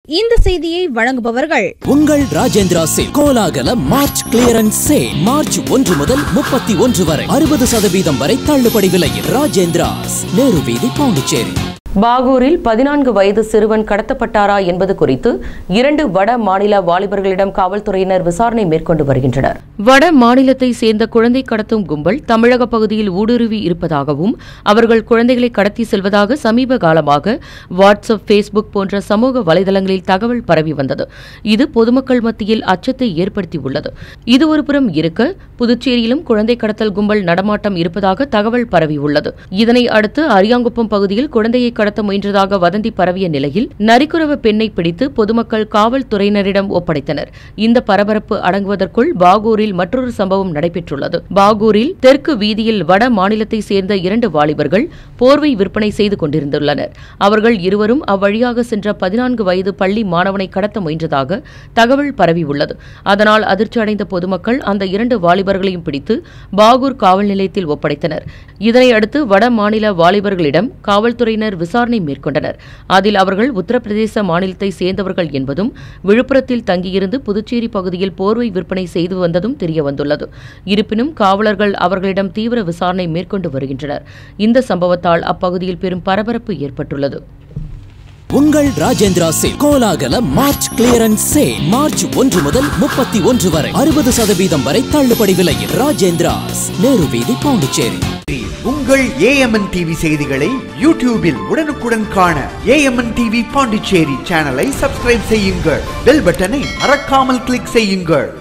இந்த செய்தியை வழங்குபவர்கள் உங்கள் ராஜேந்திரா சில் கோலாகல மார்ச் கிளியரன்ஸ் சேல் மார்ச் ஒன்று முதல் முப்பத்தி ஒன்று வரை அறுபது சதவீதம் வரை தள்ளுபடி விலையில் ராஜேந்திராஸ் நேரு வீதி பாண்டிச்சேரி பாகூரில் பதினான்கு வயது சிறுவன் கடத்தப்பட்டாரா என்பது குறித்து இரண்டு வட மாநில வாலிபர்களிடம் காவல்துறையினர் விசாரணை மேற்கொண்டு வருகின்றனர் வட மாநிலத்தை சேர்ந்த குழந்தை கடத்தும் கும்பல் தமிழக பகுதியில் ஊடுருவி இருப்பதாகவும் அவர்கள் குழந்தைகளை கடத்தி செல்வதாக சமீப காலமாக வாட்ஸ்அப் ஃபேஸ்புக் போன்ற சமூக வலைதளங்களில் தகவல் பரவி வந்தது இது பொதுமக்கள் மத்தியில் அச்சத்தை ஏற்படுத்தியுள்ளது இது ஒருபுறம் இருக்க புதுச்சேரியிலும் குழந்தை கடத்தல் கும்பல் நடமாட்டம் இருப்பதாக தகவல் பரவியுள்ளது இதனை அடுத்து அரியாங்குப்பம் பகுதியில் குழந்தையை கடத்த முயன்றதாக வதந்தி பரவிய நிலையில் நரிக்குறவ பெண்ணை பிடித்து பொதுமக்கள் காவல்துறையினரிடம் ஒப்படைத்தனர் இந்த பரபரப்பு அடங்குவதற்குள் பாகூரில் மற்றொரு சம்பவம் நடைபெற்றுள்ளது பாகூரில் தெற்கு வீதியில் வட மாநிலத்தை சேர்ந்த இரண்டு வாலிபர்கள் போர்வை விற்பனை செய்து கொண்டிருந்துள்ளனர் அவர்கள் இருவரும் அவ்வழியாக சென்ற பதினான்கு வயது பள்ளி மாணவனை கடத்த முயன்றதாக தகவல் பரவியுள்ளது அதனால் அதிர்ச்சி அடைந்த பொதுமக்கள் அந்த இரண்டு வாலிபர்களையும் பிடித்து பாகூர் காவல் நிலையத்தில் ஒப்படைத்தனர் இதனை அடுத்து வட மாநில வாலிபர்களிடம் காவல்துறையினர் விசாரணை மேற்கொண்டனர் அதில் அவர்கள் உத்தரப்பிரதேச மாநிலத்தை சேர்ந்தவர்கள் என்பதும் விழுப்புரத்தில் தங்கியிருந்து புதுச்சேரி பகுதியில் போர்வை விற்பனை செய்து வந்ததும் தெரியவந்துள்ளது இருப்பினும் காவலர்கள் அவர்களிடம் தீவிர விசாரணை மேற்கொண்டு வருகின்றனர் இந்த சம்பவத்தால் அப்பகுதியில் பெரும் பரபரப்பு ஏற்பட்டுள்ளது உங்கள் ராஜேந்திரா சில் கோலாகல மார்ச் கிளியரன்ஸ் சேல் மார்ச் ஒன்று முதல் முப்பத்தி ஒன்று வரை அறுபது சதவீதம் வரை தள்ளுபடி விலையில் ராஜேந்திராஸ் நேரு வீதி பாண்டிச்சேரி உங்கள் ஏஎம்என் டிவி செய்திகளை யூடியூபில் உடனுக்குடன் காண ஏஎம்என் டிவி பாண்டிச்சேரி சேனலை சப்ஸ்கிரைப் செய்யுங்கள் பெல் பட்டனை மறக்காமல் கிளிக் செய்யுங்கள்